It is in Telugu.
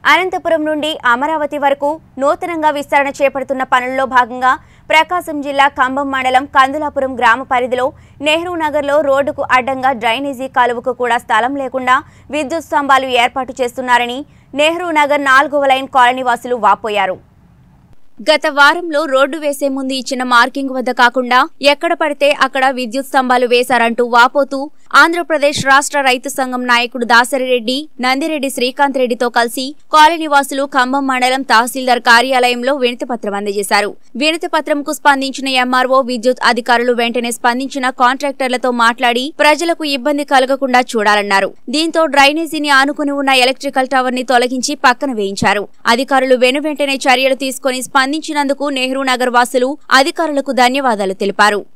అనంతపురం నుండి అమరావతి వరకు నూతనంగా విస్తరణ చేపడుతున్న పనుల్లో భాగంగా ప్రకాశం జిల్లా కంబం మండలం కందులాపురం గ్రామ పరిధిలో నెహ్రూ నగర్లో రోడ్డుకు అడ్డంగా డ్రైనేజీ కాలువకు కూడా స్థలం లేకుండా విద్యుత్ స్తంభాలు ఏర్పాటు చేస్తున్నారని నెహ్రూ నగర్ నాలుగవ లైన్ కాలనీ వాసులు వాపోయారు గత వారంలో రోడ్డు వేసే ముందు ఇచ్చిన మార్కింగ్ వద్ద కాకుండా ఎక్కడ పడితే అక్కడ విద్యుత్ స్తంభాలు వేశారంటూ వాపోతూ ఆంధ్రప్రదేశ్ రాష్ట్ర రైతు సంఘం నాయకుడు దాసరిరెడ్డి నందిరెడ్డి శ్రీకాంత్ రెడ్డితో కలిసి కాలనీ వాసులు ఖమ్మం మండలం తహసీల్దార్ కార్యాలయంలో వినతి పత్రం అందజేశారు వినతి పత్రంకు స్పందించిన ఎంఆర్ఓ విద్యుత్ అధికారులు వెంటనే స్పందించిన కాంట్రాక్టర్లతో మాట్లాడి ప్రజలకు ఇబ్బంది కలగకుండా చూడాలన్నారు దీంతో డ్రైనేజీని ఆనుకుని ఉన్న ఎలక్ట్రికల్ టవర్ ని తొలగించి పక్కన వేయించారు అధికారులు వెనువెంటనే చర్యలు తీసుకుని స్పందించినందుకు నెహ్రూ నగర్ వాసులు అధికారులకు ధన్యవాదాలు తెలిపారు